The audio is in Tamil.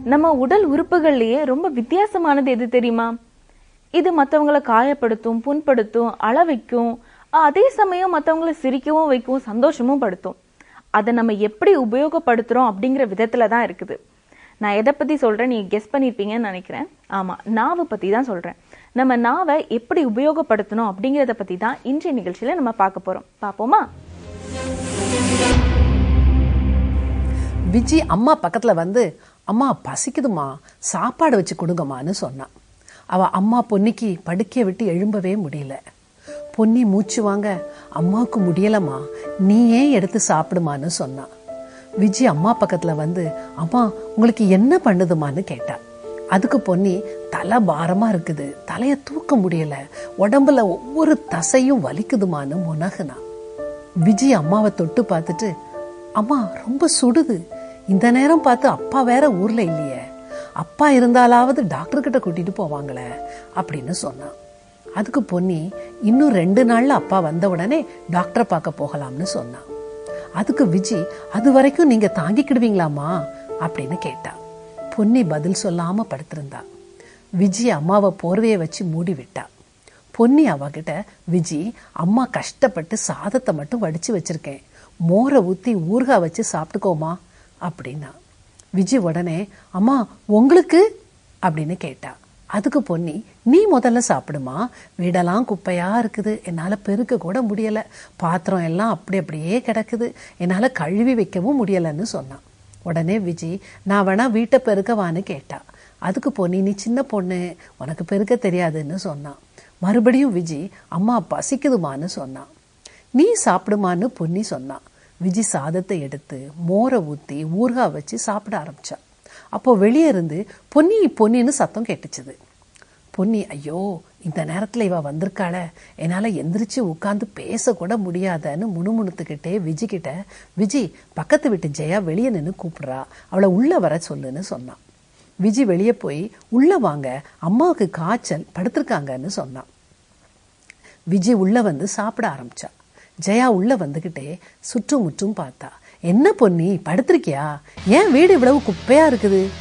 நம்ம உடல் உறுப்புகள்லயே ரொம்ப வித்தியாசமானது எது தெரியுமா இது மற்றவங்களை காயப்படுத்தும் புண்படுத்தும் அள வைக்கும் அதே சமயம் மற்றவங்களை சிரிக்கவும் வைக்கும் சந்தோஷமும் படுத்தும் அதை நம்ம எப்படி உபயோகப்படுத்துறோம் அப்படிங்கிற விதத்துல தான் இருக்குது நான் எதை பத்தி சொல்றேன் நீங்க கெஸ் பண்ணிருப்பீங்கன்னு நினைக்கிறேன் ஆமா நாவை பத்தி தான் சொல்றேன் நம்ம நாவை எப்படி உபயோகப்படுத்தணும் அப்படிங்கறத பத்தி தான் இன்றைய நிகழ்ச்சியில நம்ம பார்க்க போறோம் பாப்போமா விஜி அம்மா பக்கத்துல வந்து அம்மா பசிக்குதுமா சாப்பாடு வச்சு கொடுங்கம்மான்னு சொன்னான் அவ அம்மா பொன்னிக்கு படுக்கைய விட்டு எழும்பவே முடியல பொன்னி மூச்சு வாங்க அம்மாவுக்கு முடியலம்மா நீ ஏன் எடுத்து சாப்பிடுமான்னு சொன்னான் விஜி அம்மா பக்கத்துல வந்து அம்மா உங்களுக்கு என்ன பண்ணுதுமான்னு கேட்டா அதுக்கு பொன்னி தலை பாரமா இருக்குது தலைய தூக்க முடியல உடம்புல ஒவ்வொரு தசையும் வலிக்குதுமான்னு முனகுனா விஜய் அம்மாவை தொட்டு பார்த்துட்டு அம்மா ரொம்ப சுடுது இந்த நேரம் பார்த்து அப்பா வேற ஊர்ல இல்லையே அப்பா இருந்தாலாவது டாக்டர் கிட்ட கூட்டிட்டு போவாங்களே அப்படின்னு சொன்னான் அதுக்கு பொன்னி இன்னும் ரெண்டு நாள்ல அப்பா வந்த உடனே டாக்டரை பார்க்க போகலாம்னு சொன்னான் அதுக்கு விஜி அது வரைக்கும் நீங்க தாங்கிக்கிடுவீங்களாமா அப்படின்னு கேட்டா பொன்னி பதில் சொல்லாம படுத்திருந்தா விஜி அம்மாவை போர்வையை வச்சு மூடி விட்டா பொன்னி அவகிட்ட விஜி அம்மா கஷ்டப்பட்டு சாதத்தை மட்டும் வடிச்சு வச்சிருக்கேன் மோரை ஊத்தி ஊறுகாய் வச்சு சாப்பிட்டுக்கோமா அப்படின்னா விஜி உடனே அம்மா உங்களுக்கு அப்படின்னு கேட்டா அதுக்கு பொன்னி நீ முதல்ல சாப்பிடுமா வீடெல்லாம் குப்பையா இருக்குது என்னால பெருக்க கூட முடியல பாத்திரம் எல்லாம் அப்படி அப்படியே கிடக்குது என்னால கழுவி வைக்கவும் முடியலன்னு சொன்னான் உடனே விஜி நான் வேணா வீட்டை பெருக்கவான்னு கேட்டா அதுக்கு பொன்னி நீ சின்ன பொண்ணு உனக்கு பெருக்க தெரியாதுன்னு சொன்னான் மறுபடியும் விஜி அம்மா பசிக்குதுமான்னு சொன்னான் நீ சாப்பிடுமான்னு பொன்னி சொன்னான் விஜி சாதத்தை எடுத்து மோரை ஊத்தி ஊறுகாய் வச்சு சாப்பிட ஆரம்பிச்சா அப்போ வெளியே இருந்து பொன்னி பொன்னின்னு சத்தம் கேட்டுச்சுது பொன்னி ஐயோ இந்த நேரத்துல இவ வந்திருக்காள என்னால எந்திரிச்சு உட்கார்ந்து பேசக்கூட முடியாதன்னு முணுமுணுத்துக்கிட்டே விஜி கிட்ட விஜி பக்கத்து வீட்டு ஜெயா வெளியே நின்று கூப்பிடுறா அவளை உள்ள வர சொல்லுன்னு சொன்னான் விஜி வெளியே போய் உள்ள வாங்க அம்மாவுக்கு காய்ச்சல் படுத்திருக்காங்கன்னு சொன்னான் விஜய் உள்ள வந்து சாப்பிட ஆரம்பிச்சா ஜெயா உள்ள வந்துகிட்டே சுற்றும் முற்றும் பார்த்தா என்ன பொன்னி படுத்திருக்கியா ஏன் வீடு இவ்வளவு குப்பையா இருக்குது